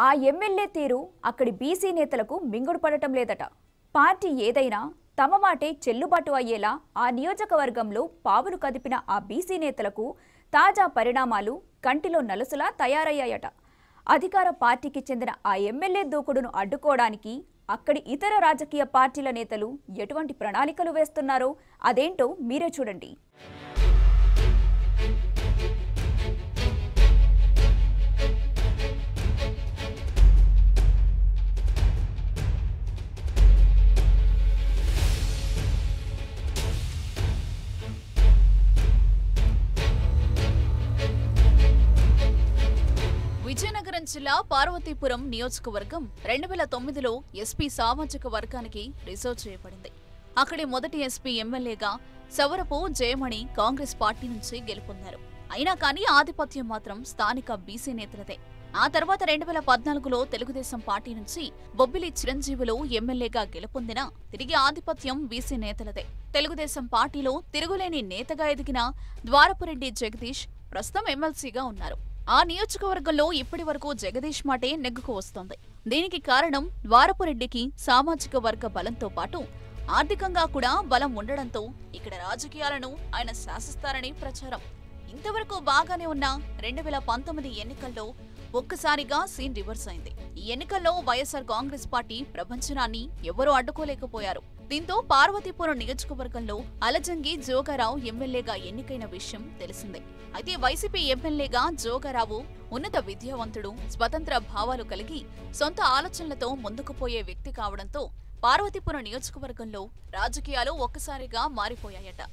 ఆ ఎమ్మెల్యే తీరు అక్కడి బీసీ నేతలకు మింగుడు పడటం లేదట పార్టీ ఏదైనా తమ మాటే చెల్లుబాటు అయ్యేలా ఆ నియోజకవర్గంలో పావులు కదిపిన ఆ బీసీ నేతలకు తాజా పరిణామాలు కంటిలో నలుసులా తయారయ్యాయట అధికార పార్టీకి చెందిన ఆ ఎమ్మెల్యే దూకుడును అడ్డుకోవడానికి అక్కడి ఇతర రాజకీయ పార్టీల నేతలు ఎటువంటి ప్రణాళికలు వేస్తున్నారో అదేంటో మీరే చూడండి విజయనగరం జిల్లా పార్వతీపురం నియోజకవర్గం రెండు వేల తొమ్మిదిలో ఎస్పీ సామాజిక వర్గానికి రిజర్వ్ చేయబడింది అక్కడి మొదటి ఎస్పీ ఎమ్మెల్యేగా సవరపు జయమణి కాంగ్రెస్ పార్టీ నుంచి గెలుపొందారు అయినా కానీ ఆధిపత్యం మాత్రం స్థానిక బీసీ నేతలదే ఆ తర్వాత రెండు వేల పద్నాలుగులో తెలుగుదేశం పార్టీ నుంచి బొబ్బిలి చిరంజీవులు ఎమ్మెల్యేగా గెలుపొందిన తిరిగి ఆధిపత్యం బీసీ నేతలదే తెలుగుదేశం పార్టీలో తిరుగులేని నేతగా ఎదిగిన ద్వారపురెడ్డి జగదీష్ ప్రస్తుతం ఎమ్మెల్సీగా ఉన్నారు ఆ నియోజకవర్గంలో ఇప్పటి వరకు జగదీష్ మాటే నెగ్గుకు వస్తోంది దీనికి కారణం ద్వారపురెడ్డికి సామాజిక వర్గ బలంతో పాటు ఆర్థికంగా కూడా బలం ఉండడంతో ఇక్కడ రాజకీయాలను ఆయన శాసిస్తారని ప్రచారం ఇంతవరకు బాగానే ఉన్న రెండు వేల పంతొమ్మిది ఎన్నికల్లో ఒక్కసారిగా సీన్ రివర్స్ అయింది ఈ ఎన్నికల్లో వైఎస్ఆర్ కాంగ్రెస్ పార్టీ ప్రపంచనాన్ని ఎవరూ అడ్డుకోలేకపోయారు దీంతో పార్వతీపురం నియోజకవర్గంలో అలజంగి జోగారావు ఎమ్మెల్యేగా ఎన్నికైన విషయం తెలిసిందే అయితే వైసీపీ ఎమ్మెల్యేగా జోగారావు ఉన్నత విద్యావంతుడు స్వతంత్ర భావాలు కలిగి సొంత ఆలోచనలతో ముందుకు పోయే వ్యక్తి కావడంతో పార్వతీపురం నియోజకవర్గంలో రాజకీయాలు ఒక్కసారిగా మారిపోయాయట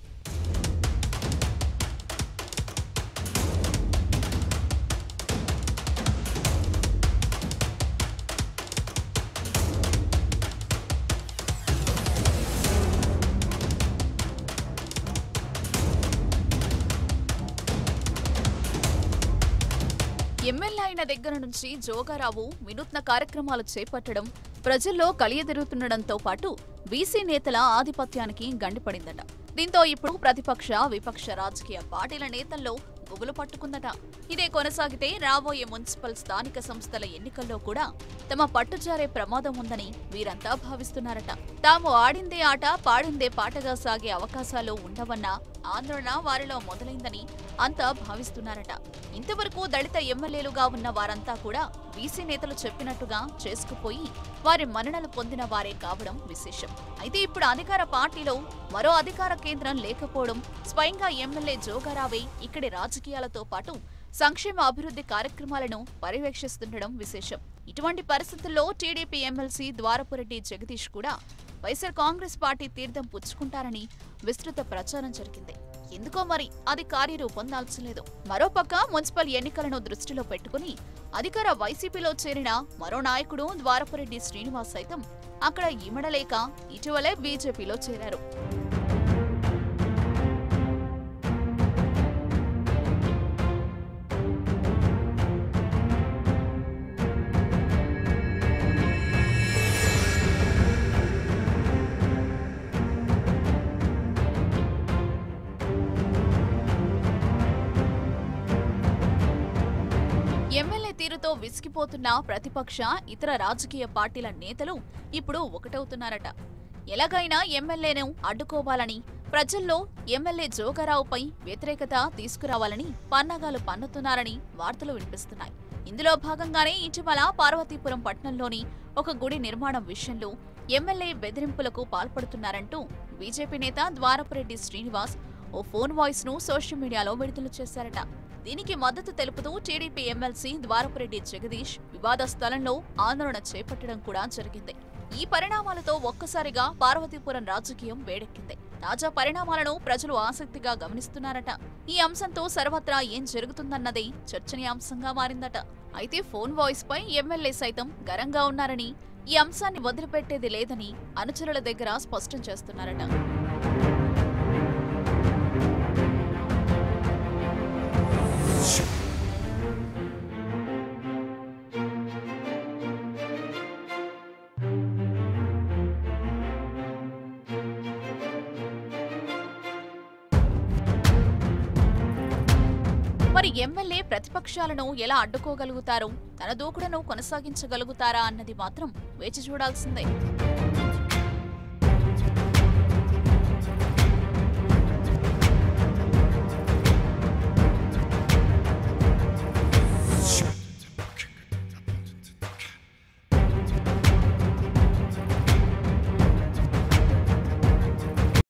ఎమ్మెల్యే అయిన దగ్గర నుంచి జోగారావు వినూత్న కార్యక్రమాలు చేపట్టడం ప్రజల్లో కలియదిరుగుతుండడంతో పాటు బీసీ నేతల ఆధిపత్యానికి గండిపడిందట దీంతో ఇప్పుడు ప్రతిపక్ష విపక్ష రాజకీయ పార్టీల నేతల్లో గుబులు పట్టుకుందట ఇదే కొనసాగితే రాబోయే మున్సిపల్ స్థానిక సంస్థల ఎన్నికల్లో కూడా తమ పట్టుజారే ప్రమాదం ఉందని వీరంతా భావిస్తున్నారట తాము ఆడిందే ఆట పాడిందే పాటగా సాగే అవకాశాలు ఉండవన్న ఆందోళన వారిలో మొదలైందని అంతా భావిస్తున్నారట ఇంతవరకు దళిత ఎమ్మెల్యేలుగా ఉన్న వారంతా కూడా బీసీ నేతలు చెప్పినట్టుగా చేసుకుపోయి వారి మన్ననలు పొందిన వారే కావడం విశేషం అయితే ఇప్పుడు అధికార పార్టీలో మరో అధికార కేంద్రం లేకపోవడం స్వయంగా ఎమ్మెల్యే జోగారావే ఇక్కడి రాజకీయాలతో పాటు సంక్షేమ అభివృద్ధి కార్యక్రమాలను పర్యవేక్షిస్తుండడం విశేషం ఇటువంటి పరిస్థితుల్లో టీడీపీ ఎమ్మెల్సీ ద్వారపురెడ్డి జగదీష్ కూడా వైఎస్ఆర్ కాంగ్రెస్ పార్టీ తీర్థం పుచ్చుకుంటారని విస్తృత ప్రచారం జరిగింది ఎందుకో మరి అది కార్యరూపం దాల్చలేదు మరోపక్క మున్సిపల్ ఎన్నికలను దృష్టిలో పెట్టుకుని అధికార వైసీపీలో చేరిన మరో నాయకుడు ద్వారపురెడ్డి శ్రీనివాస్ సైతం అక్కడ ఇమడలేక ఇటీవలే బీజేపీలో చేరారు ఎమ్మెల్యే తీరుతో విసిగిపోతున్న ప్రతిపక్ష ఇతర రాజకీయ పార్టీల నేతలు ఇప్పుడు ఒకటవుతున్నారట ఎలాగైనా ఎమ్మెల్యేను అడ్డుకోవాలని ప్రజల్లో ఎమ్మెల్యే జోగారావుపై వ్యతిరేకత తీసుకురావాలని పన్నాగాలు పన్నుతున్నారని వార్తలు వినిపిస్తున్నాయి ఇందులో భాగంగానే ఇటీవల పార్వతీపురం పట్టణంలోని ఒక గుడి నిర్మాణం విషయంలో ఎమ్మెల్యే బెదిరింపులకు పాల్పడుతున్నారంటూ బీజేపీ నేత ద్వారపురెడ్డి శ్రీనివాస్ ఓ ఫోన్ వాయిస్ ను సోషల్ మీడియాలో విడుదల చేశారట దీనికి మద్దతు తెలుపుతూ టీడీపీ ఎమ్మెల్సీ ద్వారపురెడ్డి జగదీష్ వివాద స్థలంలో ఆందోళన చేపట్టడం కూడా జరిగింది ఈ పరిణామాలతో ఒక్కసారిగా పార్వతీపురం రాజకీయం వేడెక్కింది తాజా పరిణామాలను ప్రజలు ఆసక్తిగా గమనిస్తున్నారట ఈ అంశంతో సర్వత్రా ఏం జరుగుతుందన్నదే చర్చనీయాంశంగా మారిందట అయితే ఫోన్ వాయిస్ పై ఎమ్మెల్యే సైతం గరంగా ఉన్నారని ఈ అంశాన్ని వదిలిపెట్టేది లేదని అనుచరుల దగ్గర స్పష్టం చేస్తున్నారట మరి ఎమ్మెల్యే ప్రతిపక్షాలను ఎలా అడ్డుకోగలుగుతారు తన దూకుడును కొనసాగించగలుగుతారా అన్నది మాత్రం వేచి చూడాల్సిందే